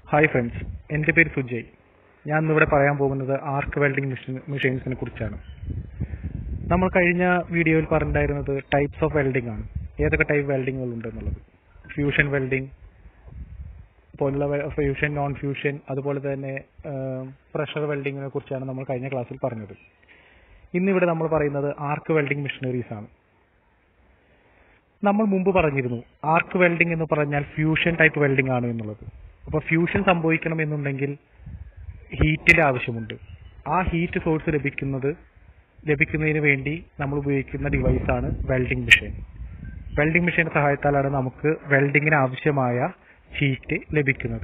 hi friends എൻ്റെ പേര് സുജയ് ഞാൻ ഇന്നിവിടെ പറയാൻ പോകുന്നത് ആർക്ക് വെൽഡിംഗ് മെഷീൻ മെഷീൻസിനെ കുറിച്ചാണ് നമ്മൾ കഴിഞ്ഞ വീഡിയോയിൽ പറഞ്ഞിട്ടുണ്ടായിരുന്നത് ടൈപ്സ് ഓഫ് വെൽഡിംഗ് ആണ് ഏതൊക്കെ ടൈപ്പ് വെൽഡിങ്ങുകൾ ഉണ്ട് എന്നുള്ളത് ഫ്യൂഷൻ വെൽഡിംഗ് പോലുള്ള ഫ്യൂഷൻ നോൺ ഫ്യൂഷൻ അതുപോലെ തന്നെ പ്രഷർ വെൽഡിങ്ങിനെ കുറിച്ചാണ് നമ്മൾ കഴിഞ്ഞ ക്ലാസ്സിൽ പറഞ്ഞത് ഇന്നിവിടെ നമ്മൾ പറയുന്നത് ആർക്ക് വെൽഡിംഗ് മെഷീനറീസ് ആണ് നമ്മൾ മുമ്പ് പറഞ്ഞിരുന്നു ആർക്ക് വെൽഡിംഗ് എന്ന് പറഞ്ഞാൽ ഫ്യൂഷൻ ടൈപ്പ് വെൽഡിംഗ് ആണ് എന്നുള്ളത് അപ്പോൾ ഫ്യൂഷൻ സംഭവിക്കണം എന്നുണ്ടെങ്കിൽ ഹീറ്റിന്റെ ആവശ്യമുണ്ട് ആ ഹീറ്റ് സോഴ്സ് ലഭിക്കുന്നത് ലഭിക്കുന്നതിന് വേണ്ടി നമ്മൾ ഉപയോഗിക്കുന്ന ഡിവൈസാണ് വെൽഡിംഗ് മെഷീൻ വെൽഡിംഗ് മെഷീന്റെ സഹായത്താലാണ് നമുക്ക് വെൽഡിങ്ങിന് ആവശ്യമായ ഹീറ്റ് ലഭിക്കുന്നത്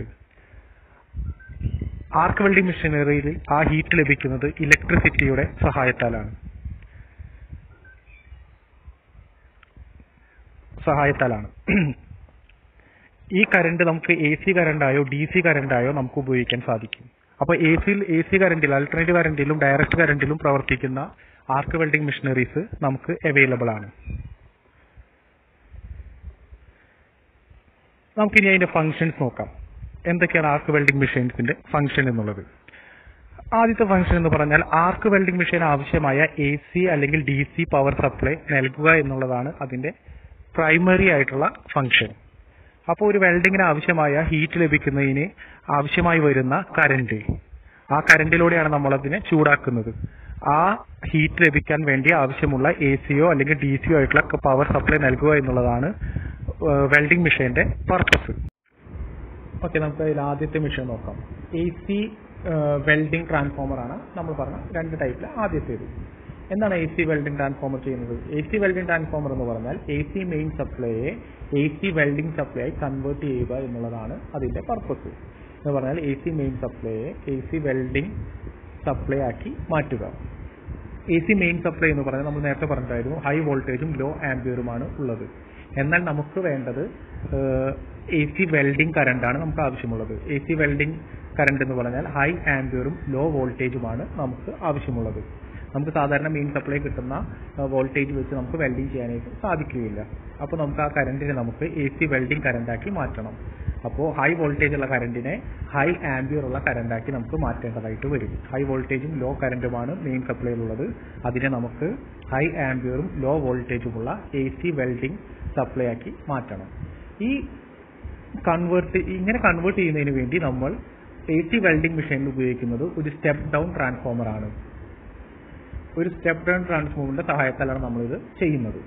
ആർക്ക് വെൽഡിംഗ് മെഷീനറിയിൽ ആ ഹീറ്റ് ലഭിക്കുന്നത് ഇലക്ട്രിസിറ്റിയുടെ സഹായത്താലാണ് സഹായത്താലാണ് ഈ കറണ്ട് നമുക്ക് എ സി കറണ്ടായോ ഡി സി കറണ്ടായോ നമുക്ക് ഉപയോഗിക്കാൻ സാധിക്കും അപ്പൊ എ സിയിൽ എ സി കറണ്ടിൽ അൾട്ടർനേറ്റീവ് കറണ്ടിലും ഡയറക്റ്റ് കറണ്ടിലും പ്രവർത്തിക്കുന്ന ആർക്ക് വെൽഡിംഗ് മെഷീനറീസ് നമുക്ക് അവൈലബിൾ ആണ് നമുക്കിനി അതിന്റെ ഫങ്ഷൻസ് നോക്കാം എന്തൊക്കെയാണ് ആർക്ക് വെൽഡിംഗ് മെഷീൻസിന്റെ ഫങ്ഷൻ എന്നുള്ളത് ആദ്യത്തെ ഫംഗ്ഷൻ എന്ന് പറഞ്ഞാൽ ആർക്ക് വെൽഡിംഗ് മെഷീൻ ആവശ്യമായ എ സി അല്ലെങ്കിൽ ഡി സി പവർ സപ്ലൈ നൽകുക എന്നുള്ളതാണ് അതിന്റെ പ്രൈമറി ആയിട്ടുള്ള ഫംഗ്ഷൻ അപ്പോൾ ഒരു വെൽഡിങ്ങിന് ആവശ്യമായ ഹീറ്റ് ലഭിക്കുന്നതിന് ആവശ്യമായി വരുന്ന കറന്റ് ആ കറന്റിലൂടെയാണ് നമ്മൾ അതിനെ ചൂടാക്കുന്നത് ആ ഹീറ്റ് ലഭിക്കാൻ വേണ്ടി ആവശ്യമുള്ള എ സിയോ അല്ലെങ്കിൽ ഡി സിയോ ആയിട്ടുള്ള പവർ സപ്ലൈ നൽകുക എന്നുള്ളതാണ് വെൽഡിംഗ് മെഷീന്റെ പർപ്പസ് ഓക്കെ നമുക്ക് അതിൽ ആദ്യത്തെ മെഷീൻ നോക്കാം എ സി വെൽഡിംഗ് ട്രാൻസ്ഫോമർ ആണ് നമ്മൾ പറഞ്ഞ രണ്ട് ടൈപ്പിൽ ആദ്യത്തേത് എന്താണ് എ സി വെൽഡിംഗ് ട്രാൻസ്ഫോമർ ചെയ്യുന്നത് എ സി വെൽഡിംഗ് ട്രാൻസ്ഫോമർ എന്ന് പറഞ്ഞാൽ എ സി മെയിൻ സപ്ലൈയെ എ സി വെൽഡിംഗ് സപ്ലൈ ആയി കൺവേർട്ട് ചെയ്യുക എന്നുള്ളതാണ് അതിന്റെ പർപ്പസ് എന്ന് പറഞ്ഞാൽ എ സി മെയിൻ സപ്ലൈയെ എ സി വെൽഡിംഗ് സപ്ലൈ ആക്കി മാറ്റുക എ സി മെയിൻ സപ്ലൈ എന്ന് പറഞ്ഞാൽ നമ്മൾ നേരത്തെ പറഞ്ഞിട്ടായിരുന്നു ഹൈ വോൾട്ടേജും ലോ ആംബിയറുമാണ് ഉള്ളത് എന്നാൽ നമുക്ക് വേണ്ടത് എ സി വെൽഡിംഗ് കറണ്ടാണ് നമുക്ക് ആവശ്യമുള്ളത് എ സി വെൽഡിംഗ് കറണ്ട് എന്ന് പറഞ്ഞാൽ ഹൈ ആംബിയറും ലോ വോൾട്ടേജുമാണ് നമുക്ക് ആവശ്യമുള്ളത് നമുക്ക് സാധാരണ മെയിൻ സപ്ലൈ കിട്ടുന്ന വോൾട്ടേജ് വെച്ച് നമുക്ക് വെൽഡിംഗ് ചെയ്യാനായിട്ട് സാധിക്കുകയില്ല അപ്പോൾ നമുക്ക് ആ കറണ്ടിനെ നമുക്ക് എ സി വെൽഡിംഗ് കറണ്ടാക്കി മാറ്റണം അപ്പോൾ ഹൈ വോൾട്ടേജ് ഉള്ള കറണ്ടിനെ ഹൈ ആംബിയർ ഉള്ള കറണ്ടാക്കി നമുക്ക് മാറ്റേണ്ടതായിട്ട് വരും ഹൈ വോൾട്ടേജും ലോ കറണ്ടുമാണ് മെയിൻ സപ്ലൈയിലുള്ളത് അതിനെ നമുക്ക് ഹൈ ആംബിയറും ലോ വോൾട്ടേജുമുള്ള എ സി വെൽഡിംഗ് സപ്ലൈ ആക്കി മാറ്റണം ഈ കൺവേർട്ട് ഇങ്ങനെ കൺവേർട്ട് ചെയ്യുന്നതിന് വേണ്ടി നമ്മൾ എ സി വെൽഡിംഗ് മെഷീനിൽ ഉപയോഗിക്കുന്നത് ഒരു സ്റ്റെപ്പ് ഡൗൺ ട്രാൻസ്ഫോമർ ആണ് ഒരു സ്റ്റെപ്പ് ഡൗൺ ട്രാൻസ്ഫോമറിന്റെ സഹായത്താലാണ് നമ്മളിത് ചെയ്യുന്നത്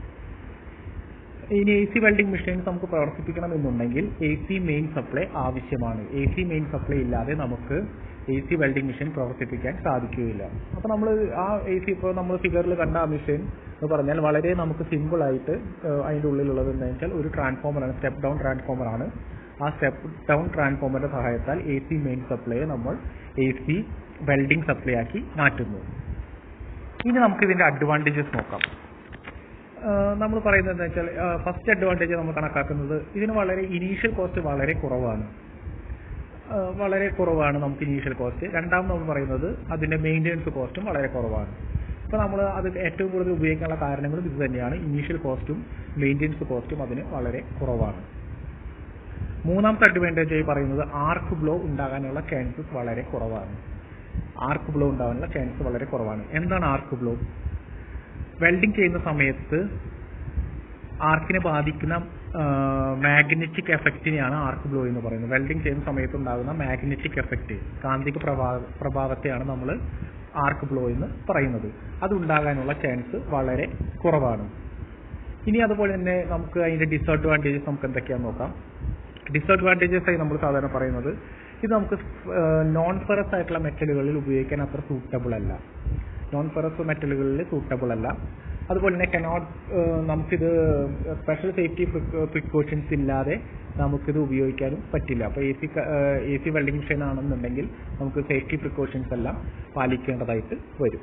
ഇനി എ സി വെൽഡിംഗ് മെഷീൻസ് നമുക്ക് പ്രവർത്തിപ്പിക്കണം എന്നുണ്ടെങ്കിൽ എ സി മെയിൻ സപ്ലൈ ആവശ്യമാണ് എ സി മെയിൻ സപ്ലൈ ഇല്ലാതെ നമുക്ക് എ സി വെൽഡിംഗ് മെഷീൻ പ്രവർത്തിപ്പിക്കാൻ സാധിക്കുകയില്ല അപ്പൊ നമ്മൾ ആ എ സി ഇപ്പോൾ നമ്മൾ ഫിഗറിൽ കണ്ട ആ മെഷീൻ എന്ന് പറഞ്ഞാൽ വളരെ നമുക്ക് സിമ്പിൾ ആയിട്ട് അതിന്റെ ഉള്ളിലുള്ളത് എന്താ വെച്ചാൽ ഒരു ട്രാൻസ്ഫോമർ ആണ് സ്റ്റെപ്പ് ഡൗൺ ട്രാൻസ്ഫോമർ ആണ് ആ സ്റ്റെപ്പ് ഡൗൺ ട്രാൻസ്ഫോമറിന്റെ സഹായത്താൽ എ സി മെയിൻ സപ്ലൈയെ നമ്മൾ എ സി വെൽഡിംഗ് സപ്ലൈ ആക്കി മാറ്റുന്നു ഇനി നമുക്ക് ഇതിന്റെ അഡ്വാൻറ്റേജസ് നോക്കാം നമ്മൾ പറയുന്നത് എന്താ വെച്ചാൽ ഫസ്റ്റ് അഡ്വാൻറ്റേജ് നമ്മൾ കണക്കാക്കുന്നത് ഇതിന് വളരെ ഇനീഷ്യൽ കോസ്റ്റ് വളരെ കുറവാണ് വളരെ കുറവാണ് നമുക്ക് ഇനീഷ്യൽ കോസ്റ്റ് രണ്ടാമത് നമ്മൾ പറയുന്നത് അതിന്റെ മെയിൻ്റെനൻസ് കോസ്റ്റും വളരെ കുറവാണ് അപ്പോൾ നമ്മൾ അത് ഏറ്റവും കൂടുതൽ ഉപയോഗിക്കാനുള്ള കാരണങ്ങളും ഇത് തന്നെയാണ് ഇനീഷ്യൽ കോസ്റ്റും മെയിൻ്റെനൻസ് കോസ്റ്റും അതിന് വളരെ കുറവാണ് മൂന്നാമത്തെ അഡ്വാൻറ്റേജ് ആയി പറയുന്നത് ആർക്ക് ബ്ലോ ഉണ്ടാകാനുള്ള ചാൻസസ് വളരെ കുറവാണ് ആർക്ക് ബ്ലോ ഉണ്ടാകാനുള്ള ചാൻസ് വളരെ കുറവാണ് എന്താണ് ആർക്ക് ബ്ലോ വെൽഡിംഗ് ചെയ്യുന്ന സമയത്ത് ആർക്കിനെ ബാധിക്കുന്ന മാഗ്നറ്റിക് എഫക്റ്റിനെയാണ് ആർക്ക് ബ്ലോ എന്ന് പറയുന്നത് വെൽഡിംഗ് ചെയ്യുന്ന സമയത്ത് ഉണ്ടാകുന്ന മാഗ്നറ്റിക് എഫക്റ്റ് കാന്തിക പ്രഭാവത്തെയാണ് നമ്മൾ ആർക്ക് ബ്ലോ എന്ന് പറയുന്നത് അത് ഉണ്ടാകാനുള്ള ചാൻസ് വളരെ കുറവാണ് ഇനി അതുപോലെ തന്നെ നമുക്ക് അതിന്റെ ഡിസഡ്വാൻറ്റേജസ് നമുക്ക് എന്തൊക്കെയാണെന്ന് നോക്കാം ഡിസഡ്വാൻറ്റേജസ് ആയി നമ്മൾ സാധാരണ പറയുന്നത് ഇത് നമുക്ക് നോൺ ഫെറസ് ആയിട്ടുള്ള മെറ്റലുകളിൽ ഉപയോഗിക്കാൻ അത്ര സൂട്ടബിൾ അല്ല നോൺ ഫെറസ് മെറ്റലുകളിൽ സൂട്ടബിൾ അല്ല അതുപോലെ തന്നെ കനോട്ട് നമുക്കിത് സ്പെഷ്യൽ സേഫ്റ്റി പ്രിക്കോഷൻസ് ഇല്ലാതെ നമുക്കിത് ഉപയോഗിക്കാനും പറ്റില്ല അപ്പോൾ A C A C welding machine ആണെന്നുണ്ടെങ്കിൽ നമുക്ക് സേഫ്റ്റി പ്രിക്കോഷൻസ് എല്ലാം പാലിക്കേണ്ടതായിട്ട് വരും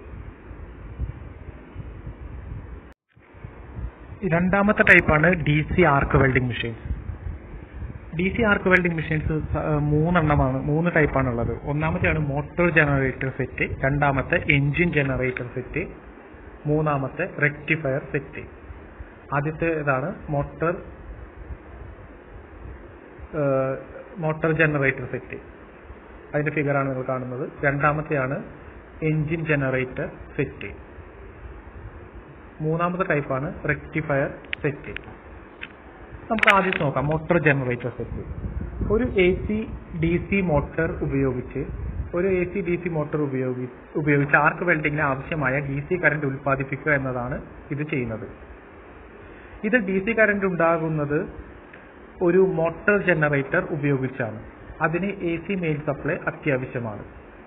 രണ്ടാമത്തെ ടൈപ്പാണ് D C arc welding machines D C arc welding machines മൂന്നെണ്ണമാണ് മൂന്ന് ടൈപ്പാണ് ഉള്ളത് ഒന്നാമത്തെയാണ് മോട്ടോർ ജനറേറ്റർ സെറ്റ് രണ്ടാമത്തെ എഞ്ചിൻ ജനറേറ്റർ സെറ്റ് മൂന്നാമത്തെ റെക്ടിഫയർ സെറ്റ് ആദ്യത്തെ ഇതാണ് മോട്ടോർ മോട്ടോർ ജനറേറ്റർ സെറ്റ് അതിന്റെ ഫിഗറാണ് നിങ്ങൾ കാണുന്നത് രണ്ടാമത്തെയാണ് എഞ്ചിൻ ജനറേറ്റർ സെറ്റ് മൂന്നാമത്തെ ടൈപ്പാണ് റെക്ടിഫയർ സെറ്റ് നമുക്ക് ആദ്യം നോക്കാം മോട്ടോർ ജനറേറ്റർ സെറ്റ് ഒരു A C D C motor ഉപയോഗിച്ച് ഒരു A C D C motor ഉപയോഗി ഉപയോഗിച്ച് ആർക്ക് വെൽഡിങ്ങിന് ആവശ്യമായ ഡി സി കറന്റ് ഉൽപ്പാദിപ്പിക്കുക എന്നതാണ് ഇത് ചെയ്യുന്നത് ഇത് ഡി സി കറന്റ് ഉണ്ടാകുന്നത് ഒരു മോട്ടോർ ജനറേറ്റർ ഉപയോഗിച്ചാണ് അതിന് എ സി മെയിൻ സപ്ലൈ അത്യാവശ്യമാണ്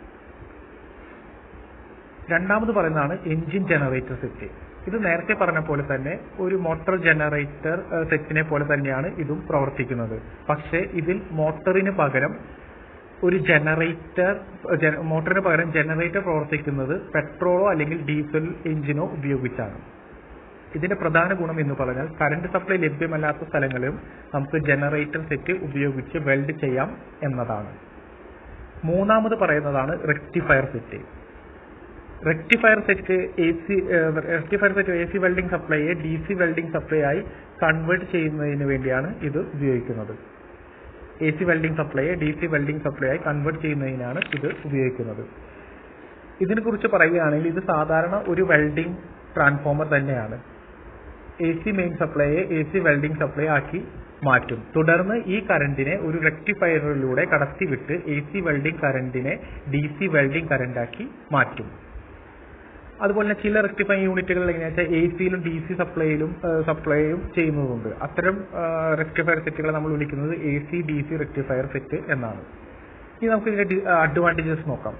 രണ്ടാമത് പറയുന്നതാണ് എഞ്ചിൻ ജനറേറ്റർ സെറ്റ് ഇത് നേരത്തെ പറഞ്ഞ പോലെ തന്നെ ഒരു മോട്ടോർ ജനറേറ്റർ സെറ്റിനെ പോലെ തന്നെയാണ് ഇതും പ്രവർത്തിക്കുന്നത് പക്ഷേ ഇതിൽ മോട്ടറിന് പകരം ഒരു ജനറേറ്റർ മോട്ടറിന് പകരം ജനറേറ്റർ പ്രവർത്തിക്കുന്നത് പെട്രോളോ അല്ലെങ്കിൽ ഡീസൽ എഞ്ചിനോ ഉപയോഗിച്ചാണ് ഇതിന്റെ പ്രധാന ഗുണം എന്ന് പറഞ്ഞാൽ കറണ്ട് സപ്ലൈ ലഭ്യമല്ലാത്ത സ്ഥലങ്ങളിലും നമുക്ക് ജനറേറ്റർ സെറ്റ് ഉപയോഗിച്ച് വെൽഡ് ചെയ്യാം എന്നതാണ് മൂന്നാമത് പറയുന്നതാണ് rectifier set rectifier set A C rectifier set A C welding സപ്ലൈയെ ഡി സി വെൽഡിംഗ് സപ്ലൈ ആയി കൺവേർട്ട് ചെയ്യുന്നതിന് വേണ്ടിയാണ് ഇത് ഉപയോഗിക്കുന്നത് എ സി വെൽഡിംഗ് സപ്ലൈയെ ഡി സി വെൽഡിംഗ് സപ്ലൈ ആയി കൺവേർട്ട് ചെയ്യുന്നതിനാണ് ഇത് ഉപയോഗിക്കുന്നത് ഇതിനെ കുറിച്ച് പറയുകയാണെങ്കിൽ ഇത് സാധാരണ ഒരു വെൽഡിംഗ് ട്രാൻസ്ഫോമർ തന്നെയാണ് എ സി മെയിൻ സപ്ലൈയെ എ സി വെൽഡിംഗ് സപ്ലൈ ആക്കി മാറ്റും തുടർന്ന് ഈ കറന്റിനെ ഒരു റെക്ടിഫയറിലൂടെ കടത്തിവിട്ട് എ സി വെൽഡിംഗ് കറന്റിനെ ഡി സി വെൽഡിംഗ് കറന്റാക്കി മാറ്റും അതുപോലെ തന്നെ ചില റെക്ടിഫൈങ് യൂണിറ്റുകൾ എങ്ങനെയാ വെച്ചാൽ എ സിയിലും ഡി സി സപ്ലൈയിലും സപ്ലൈയും ചെയ്യുന്നതുണ്ട് അത്തരം റെക്ടിഫയർ സെറ്റുകളെ നമ്മൾ വിളിക്കുന്നത് A C D C rectifier set എന്നാണ് ഇനി നമുക്ക് ഇതിന്റെ അഡ്വാൻറ്റേജസ് നോക്കാം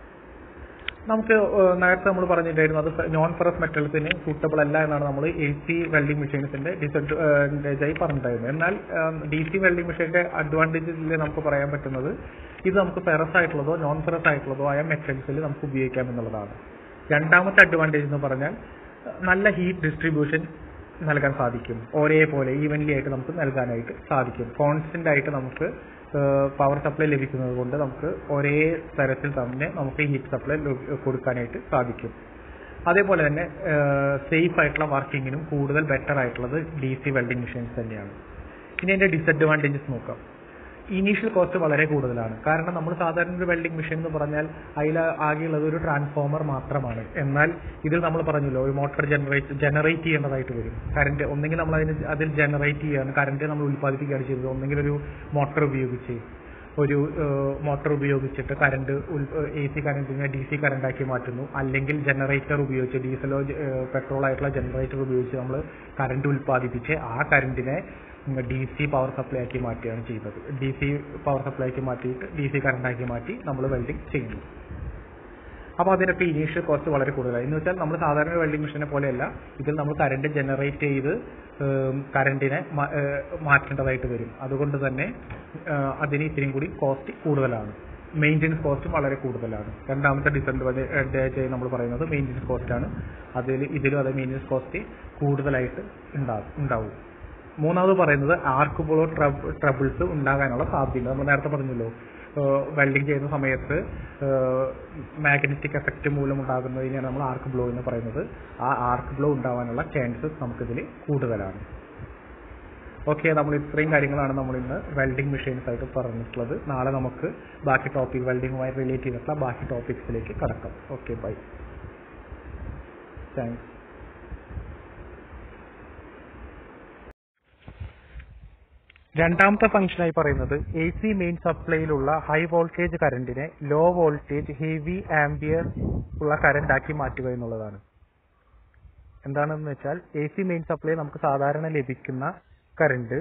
നമുക്ക് നേരത്തെ നമ്മൾ പറഞ്ഞിട്ടായിരുന്നു അത് നോൺ ഫെറസ് മെറ്റൽസിന് സൂട്ടബിൾ അല്ല എന്നാണ് നമ്മൾ എ സി വെൽഡിംഗ് മെഷീൻസിന്റെ ഡിസഡ്വാൻറ്റേജ് ആയി പറഞ്ഞിട്ടുണ്ടായിരുന്നത് എന്നാൽ ഡി സി വെൽഡിംഗ് മെഷീന്റെ അഡ്വാൻറ്റേജിൽ നമുക്ക് പറയാൻ പറ്റുന്നത് ഇത് നമുക്ക് ഫെറസ് ആയിട്ടുള്ളതോ നോൺ ഫെറസ് ആയിട്ടുള്ളതോ ആയ മെറ്റൽസിൽ നമുക്ക് ഉപയോഗിക്കാം എന്നുള്ളതാണ് രണ്ടാമത്തെ അഡ്വാൻറ്റേജ് എന്ന് പറഞ്ഞാൽ നല്ല ഹീറ്റ് ഡിസ്ട്രിബ്യൂഷൻ നൽകാൻ സാധിക്കും ഒരേപോലെ ഈവൻലി ആയിട്ട് നമുക്ക് നൽകാനായിട്ട് സാധിക്കും കോൺസ്റ്റന്റ് ആയിട്ട് നമുക്ക് പവർ സപ്ലൈ ലഭിക്കുന്നത് കൊണ്ട് നമുക്ക് ഒരേ തരത്തിൽ തന്നെ നമുക്ക് ഹീറ്റ് സപ്ലൈ കൊടുക്കാനായിട്ട് സാധിക്കും അതേപോലെ തന്നെ സേഫ് ആയിട്ടുള്ള വർക്കിങ്ങിനും കൂടുതൽ ബെറ്റർ ആയിട്ടുള്ളത് ഡി സി വെൽഡിംഗ് മെഷീൻസ് തന്നെയാണ് ഇനി അതിന്റെ ഡിസഡ്വാൻറ്റേജസ് നോക്കാം ഇനീഷ്യൽ കോസ്റ്റ് വളരെ കൂടുതലാണ് കാരണം നമ്മൾ സാധാരണ ഒരു വെൽഡിംഗ് മെഷീൻ എന്ന് പറഞ്ഞാൽ അതിൽ ആകെയുള്ളത് ഒരു ട്രാൻസ്ഫോമർ മാത്രമാണ് എന്നാൽ ഇതിൽ നമ്മൾ പറഞ്ഞല്ലോ ഒരു മോട്ടോർ ജനറേറ്റ് ജനറേറ്റ് ചെയ്യേണ്ടതായിട്ട് വരും കറണ്ട് ഒന്നെങ്കിൽ നമ്മൾ അതിന് അതിൽ ജനറേറ്റ് ചെയ്യാണ് കറണ്ട് നമ്മൾ ഉൽപ്പാദിപ്പിക്കുകയാണ് ചെയ്തത് ഒന്നെങ്കിൽ ഒരു മോട്ടോർ ഉപയോഗിച്ച് ഒരു മോട്ടോർ ഉപയോഗിച്ചിട്ട് കറണ്ട് എ സി കറണ്ടിനെ ഡി സി കറണ്ടാക്കി മാറ്റുന്നു അല്ലെങ്കിൽ ജനറേറ്റർ ഉപയോഗിച്ച് ഡീസലോ പെട്രോൾ ആയിട്ടുള്ള ജനറേറ്റർ ഉപയോഗിച്ച് നമ്മൾ കറണ്ട് ഉൽപ്പാദിപ്പിച്ച് ആ കറണ്ടിനെ ഡി സി പവർ സപ്ലൈ ആക്കി മാറ്റുകയാണ് ചെയ്യുന്നത് ഡി സി പവർ സപ്ലൈ ആക്കി മാറ്റിയിട്ട് ഡി സി കറണ്ടാക്കി മാറ്റി നമ്മൾ വെൽഡിംഗ് ചെയ്യുന്നു അപ്പോൾ അതിനൊക്കെ ഇനീഷ്യൽ കോസ്റ്റ് വളരെ കൂടുതലാണ് എന്ന് വെച്ചാൽ നമ്മൾ സാധാരണ വെൽഡിംഗ് മെഷീനെ പോലെയല്ല ഇതിൽ നമ്മൾ കറണ്ട് ജനറേറ്റ് ചെയ്ത് കറണ്ടിനെ മാറ്റേണ്ടതായിട്ട് വരും അതുകൊണ്ട് തന്നെ അതിന് ഇത്തിരിയും കൂടി കോസ്റ്റ് കൂടുതലാണ് മെയിൻ്റെനൻസ് കോസ്റ്റും വളരെ കൂടുതലാണ് രണ്ടാമത്തെ ഡിസഡ്വാൻറ്റേജ് നമ്മൾ പറയുന്നത് മെയിൻ്റെനൻസ് കോസ്റ്റ് ആണ് അതിൽ ഇതിലും അത് മെയിൻ്റെനൻസ് കോസ്റ്റ് കൂടുതലായിട്ട് ഉണ്ടാകും ഉണ്ടാവും മൂന്നാമത് പറയുന്നത് ആർക്ക് ബ്ലോ ട്രബിൾസ് ഉണ്ടാകാനുള്ള സാധ്യത നമ്മൾ നേരത്തെ പറഞ്ഞല്ലോ വെൽഡിംഗ് ചെയ്യുന്ന സമയത്ത് മാഗ്നറ്റിക് എഫക്റ്റ് മൂലം ഉണ്ടാകുന്നതിനെയാണ് നമ്മൾ ആർക്ക് ബ്ലോ എന്ന് പറയുന്നത് ആ ആർക്ക് ബ്ലോ ഉണ്ടാവാനുള്ള ചാൻസസ് നമുക്കിതിൽ കൂടുതലാണ് ഓക്കെ നമ്മൾ ഇത്രയും കാര്യങ്ങളാണ് നമ്മൾ ഇന്ന് വെൽഡിംഗ് മെഷീൻസ് ആയിട്ട് പറഞ്ഞിട്ടുള്ളത് നാളെ നമുക്ക് ബാക്കി ടോപ്പിക് വെൽഡിങ്ങുമായി റിലേറ്റ് ചെയ്തിട്ടുള്ള ബാക്കി ടോപ്പിക്സിലേക്ക് കടക്കാം ഓക്കെ ബൈ താങ്ക്സ് രണ്ടാമത്തെ ഫംഗ്ഷനായി പറയുന്നത് എ സി മെയിൻ സപ്ലൈയിലുള്ള ഹൈ വോൾട്ടേജ് കറണ്ടിനെ ലോ വോൾട്ടേജ് ഹെവി ആംബിയർ ഉള്ള കറണ്ട് ആക്കി മാറ്റുക എന്നുള്ളതാണ് എന്താണെന്ന് വെച്ചാൽ എ സി മെയിൻ സപ്ലൈ നമുക്ക് സാധാരണ ലഭിക്കുന്ന കറണ്ട്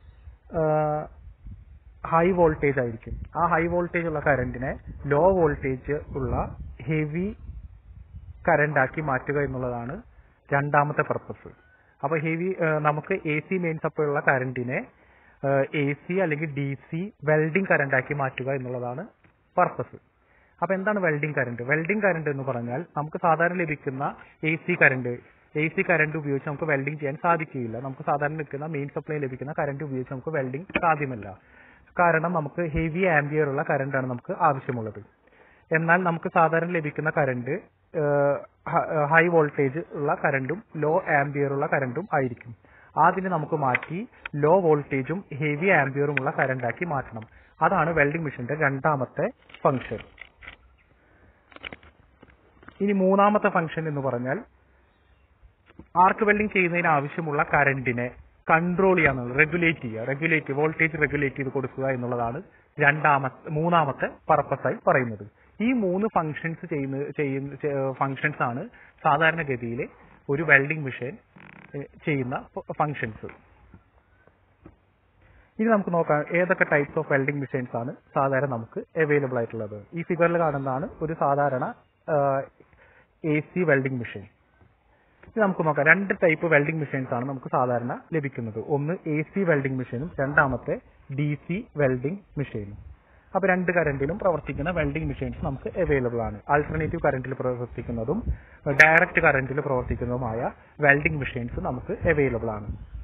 ഹൈ വോൾട്ടേജ് ആയിരിക്കും ആ ഹൈ വോൾട്ടേജ് ഉള്ള കറണ്ടിനെ ലോ വോൾട്ടേജ് ഉള്ള ഹെവി കറണ്ട് ആക്കി മാറ്റുക എന്നുള്ളതാണ് രണ്ടാമത്തെ പർപ്പസ് അപ്പൊ ഹെവി നമുക്ക് എ സി മെയിൻ സപ്ലൈ ഉള്ള കറണ്ടിനെ എ സി അല്ലെങ്കിൽ ഡി സി വെൽഡിംഗ് കറണ്ട് ആക്കി മാറ്റുക എന്നുള്ളതാണ് പർപ്പസ് അപ്പൊ എന്താണ് വെൽഡിംഗ് കറണ്ട് വെൽഡിംഗ് കറണ്ട് എന്ന് പറഞ്ഞാൽ നമുക്ക് സാധാരണ ലഭിക്കുന്ന A C current A C current ഉപയോഗിച്ച് നമുക്ക് വെൽഡിംഗ് ചെയ്യാൻ സാധിക്കുകയില്ല നമുക്ക് സാധാരണ ലഭിക്കുന്ന മെയിൻ സപ്ലൈ ലഭിക്കുന്ന കറണ്ട് ഉപയോഗിച്ച് നമുക്ക് വെൽഡിംഗ് സാധ്യമല്ല കാരണം നമുക്ക് ഹെവി ആംബിയർ ഉള്ള കറണ്ടാണ് നമുക്ക് ആവശ്യമുള്ളത് എന്നാൽ നമുക്ക് സാധാരണ ലഭിക്കുന്ന കറണ്ട് ഹൈ വോൾട്ടേജ് ഉള്ള കറണ്ടും ലോ ആംബിയർ ഉള്ള കറണ്ടും ആയിരിക്കും അതിനെ നമുക്ക് മാറ്റി ലോ വോൾട്ടേജും ഹെവി ആംബിയറുമുള്ള കറണ്ട് ആക്കി മാറ്റണം അതാണ് വെൽഡിംഗ് മെഷീന്റെ രണ്ടാമത്തെ ഫംഗ്ഷൻ ഇനി മൂന്നാമത്തെ ഫംഗ്ഷൻ എന്ന് പറഞ്ഞാൽ ആർക്ക് വെൽഡിംഗ് ചെയ്യുന്നതിന് ആവശ്യമുള്ള കറണ്ടിനെ കൺട്രോൾ ചെയ്യാന്നുള്ളത് റെഗുലേറ്റ് ചെയ്യുക റെഗുലേറ്റ് വോൾട്ടേജ് റെഗുലേറ്റ് ചെയ്ത് കൊടുക്കുക എന്നുള്ളതാണ് രണ്ടാമത്തെ മൂന്നാമത്തെ പർപ്പസ് ആയി പറയുന്നത് ഈ മൂന്ന് ഫങ്ഷൻസ് ചെയ്യുന്ന ചെയ്യുന്ന ഫങ്ഷൻസ് ആണ് സാധാരണഗതിയിൽ ഒരു വെൽഡിംഗ് മെഷീൻ ചെയ്യുന്ന ഫങ്ഷൻസ് ഇനി നമുക്ക് നോക്കാം ഏതൊക്കെ ടൈപ്സ് ഓഫ് വെൽഡിംഗ് മെഷീൻസ് ആണ് സാധാരണ നമുക്ക് അവൈലബിൾ ആയിട്ടുള്ളത് ഈ ഫിഗറിൽ കാണുന്നതാണ് ഒരു സാധാരണ എ സി വെൽഡിംഗ് മെഷീൻ ഇത് നമുക്ക് നോക്കാം രണ്ട് ടൈപ്പ് വെൽഡിംഗ് മെഷീൻസ് ആണ് നമുക്ക് സാധാരണ ലഭിക്കുന്നത് ഒന്ന് എ സി വെൽഡിംഗ് മെഷീനും രണ്ടാമത്തെ ഡി സി വെൽഡിംഗ് മെഷീനും അപ്പൊ രണ്ട് കറണ്ടിലും പ്രവർത്തിക്കുന്ന വെൽഡിംഗ് മെഷീൻസ് നമുക്ക് അവൈലബിൾ ആണ് ആൾട്ടർനേറ്റീവ് കറണ്ടിൽ പ്രവർത്തിക്കുന്നതും ഡയറക്റ്റ് കറണ്ടിൽ പ്രവർത്തിക്കുന്നതുമായ വെൽഡിംഗ് മെഷീൻസ് നമുക്ക് അവൈലബിൾ ആണ്